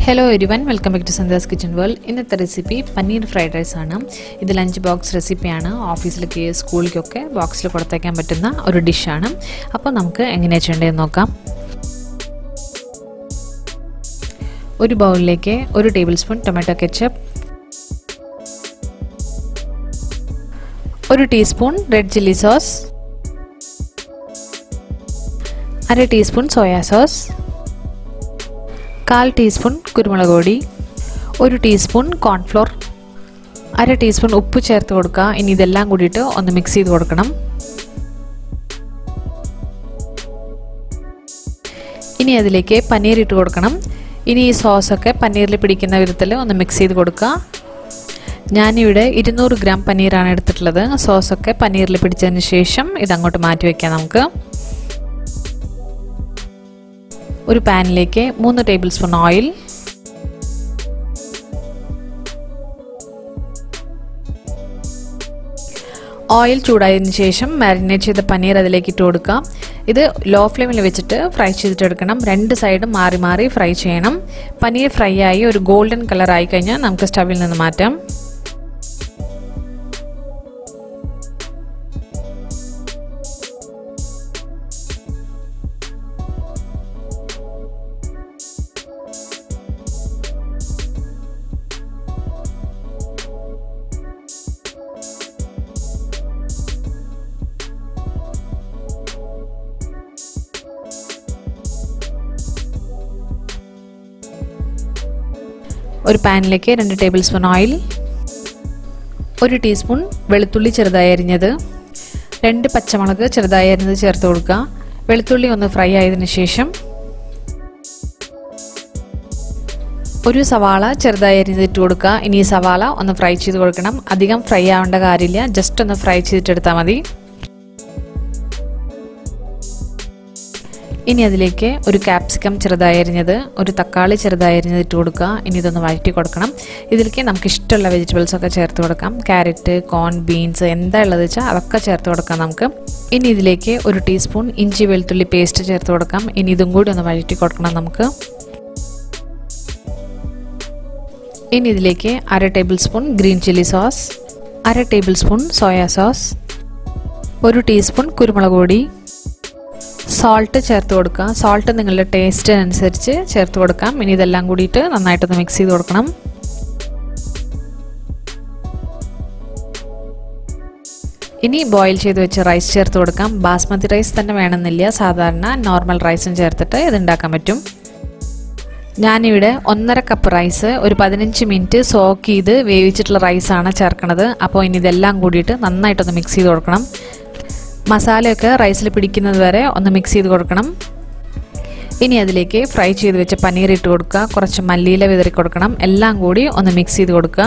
hello everyone welcome back to Sandhya's kitchen world ഇന്നത്തെ recipe paneer fried rice ആണ് ഇത് lunch box റെസിപ്പിയാണ് ഓഫീസിലേക്ക് സ്കൂളിലേക്കൊക്കെ ബോക്സിൽ കൊടുത്തേക്കാൻ പറ്റുന്ന ഒരു ഡിഷാണ് അപ്പോൾ നമുക്ക് എങ്ങനെയാണ് ചെയ്യേണ്ടതെന്ന് നോക്കാം ഒരു ബൗളിലേക്ക് ഒരു ടേബിൾ സ്പൂൺ ടൊമാറ്റോ കെച്ചപ്പ് ഒരു ടീസ്പൂൺ റെഡ് ചില്ലി സോസ് അര ടീസ്പൂൺ സോയാ സോസ് കാൽ ടീസ്പൂൺ കുരുമുളക് പൊടി ഒരു ടീസ്പൂൺ കോൺഫ്ലോർ അര ടീസ്പൂൺ ഉപ്പ് ചേർത്ത് കൊടുക്കുക ഇനി ഇതെല്ലാം കൂടിയിട്ട് ഒന്ന് മിക്സ് ചെയ്ത് കൊടുക്കണം ഇനി അതിലേക്ക് പനീർ ഇട്ട് കൊടുക്കണം ഇനി ഈ സോസൊക്കെ പനീറിൽ പിടിക്കുന്ന വിധത്തിൽ ഒന്ന് മിക്സ് ചെയ്ത് കൊടുക്കുക ഞാനിവിടെ ഇരുന്നൂറ് ഗ്രാം പനീറാണ് എടുത്തിട്ടുള്ളത് സോസൊക്കെ പനീറിൽ പിടിച്ചതിന് ശേഷം ഇതങ്ങോട്ട് മാറ്റി വയ്ക്കാം നമുക്ക് ഒരു പാനിലേക്ക് മൂന്ന് ടേബിൾ സ്പൂൺ ഓയിൽ ഓയിൽ ചൂടായതിനു ശേഷം മാരിനേറ്റ് ചെയ്ത പനീർ അതിലേക്ക് ഇട്ട് കൊടുക്കാം ഇത് ലോ ഫ്ലെയിമിൽ വെച്ചിട്ട് ഫ്രൈ ചെയ്തിട്ടെടുക്കണം രണ്ട് സൈഡും മാറി മാറി ഫ്രൈ ചെയ്യണം പനീർ ഫ്രൈ ആയി ഒരു ഗോൾഡൻ കളർ ആയി കഴിഞ്ഞാൽ നമുക്ക് സ്റ്റവിൽ നിന്ന് മാറ്റാം ഒരു പാനിലേക്ക് രണ്ട് ടേബിൾ സ്പൂൺ ഓയിൽ ഒരു ടീസ്പൂൺ വെളുത്തുള്ളി ചെറുതായി അരിഞ്ഞത് രണ്ട് പച്ചമുളക് ചെറുതായി അരിഞ്ഞത് ചേർത്ത് കൊടുക്കുക വെളുത്തുള്ളി ഒന്ന് ഫ്രൈ ആയതിനു ശേഷം ഒരു സവാള ചെറുതായി അരിഞ്ഞിട്ട് കൊടുക്കുക ഇനി ഈ സവാള ഒന്ന് ഫ്രൈ ചെയ്ത് കൊടുക്കണം അധികം ഫ്രൈ ആവേണ്ട കാര്യമില്ല ജസ്റ്റ് ഒന്ന് ഫ്രൈ ചെയ്തിട്ടെടുത്താൽ മതി ഇനി അതിലേക്ക് ഒരു ക്യാപ്സിക്കം ചെറുതായി അരിഞ്ഞത് ഒരു തക്കാളി ചെറുതായി അരിഞ്ഞത് ഇട്ട് കൊടുക്കുക ഇനി ഇതൊന്ന് വഴറ്റി കൊടുക്കണം ഇതിലേക്ക് നമുക്ക് ഇഷ്ടമുള്ള വെജിറ്റബിൾസ് ഒക്കെ ചേർത്ത് കൊടുക്കാം ക്യാരറ്റ് കോൺ ബീൻസ് എന്താ ഉള്ളത് വെച്ചാൽ അതൊക്കെ ചേർത്ത് കൊടുക്കാം നമുക്ക് ഇനി ഇതിലേക്ക് ഒരു ടീസ്പൂൺ ഇഞ്ചി വെളുത്തുള്ളി പേസ്റ്റ് ചേർത്ത് കൊടുക്കാം ഇനി ഇതും കൂടി ഒന്ന് വഴറ്റി കൊടുക്കണം നമുക്ക് ഇനി ഇതിലേക്ക് അര table spoon green chilli sauce അര ടേബിൾ സ്പൂൺ സോയാ സോസ് ഒരു ടീസ്പൂൺ കുരുമുളക് പൊടി സോൾട്ട് ചേർത്ത് കൊടുക്കുക സോൾട്ട് നിങ്ങളുടെ ടേസ്റ്റിനനുസരിച്ച് ചേർത്ത് കൊടുക്കാം ഇനി ഇതെല്ലാം കൂടിയിട്ട് നന്നായിട്ടൊന്ന് മിക്സ് ചെയ്ത് കൊടുക്കണം ഇനി ബോയിൽ ചെയ്ത് വെച്ച് റൈസ് ചേർത്ത് കൊടുക്കാം ബാസ്മതി റൈസ് തന്നെ വേണമെന്നില്ല സാധാരണ നോർമൽ റൈസും ചേർത്തിട്ട് ഇത് ഉണ്ടാക്കാൻ പറ്റും ഞാനിവിടെ ഒന്നര കപ്പ് റൈസ് ഒരു പതിനഞ്ച് മിനിറ്റ് സോക്ക് ചെയ്ത് വേവിച്ചിട്ടുള്ള റൈസാണ് ചേർക്കണത് അപ്പോൾ ഇനി ഇതെല്ലാം കൂടിയിട്ട് നന്നായിട്ടൊന്ന് മിക്സ് ചെയ്ത് കൊടുക്കണം മസാലയൊക്കെ റൈസിൽ പിടിക്കുന്നത് വരെ ഒന്ന് മിക്സ് ചെയ്ത് കൊടുക്കണം ഇനി അതിലേക്ക് ഫ്രൈ ചെയ്ത് വെച്ച പനീർ ഇട്ട് കൊടുക്കുക കുറച്ച് മല്ലിയില വിതറി കൊടുക്കണം എല്ലാം കൂടി ഒന്ന് മിക്സ് ചെയ്ത് കൊടുക്കുക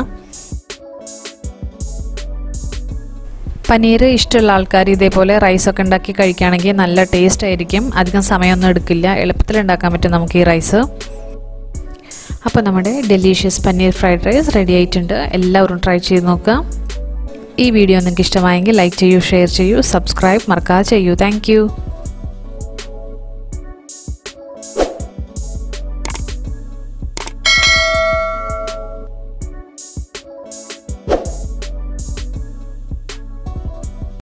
പനീർ ഇഷ്ടമുള്ള ആൾക്കാർ ഇതേപോലെ റൈസൊക്കെ ഉണ്ടാക്കി കഴിക്കുകയാണെങ്കിൽ നല്ല ടേസ്റ്റ് ആയിരിക്കും അധികം സമയമൊന്നും എടുക്കില്ല എളുപ്പത്തിൽ ഉണ്ടാക്കാൻ പറ്റും നമുക്ക് ഈ റൈസ് അപ്പോൾ നമ്മുടെ delicious paneer fried rice ready ആയിട്ടുണ്ട് എല്ലാവരും ട്രൈ ചെയ്ത് നോക്കുക ഈ വീഡിയോ നിങ്ങൾക്ക് ഇഷ്ടമായെങ്കിൽ ലൈക്ക് ചെയ്യൂ ഷെയർ ചെയ്യൂ സബ്സ്ക്രൈബ് മറക്കാതെ ചെയ്യൂ താങ്ക്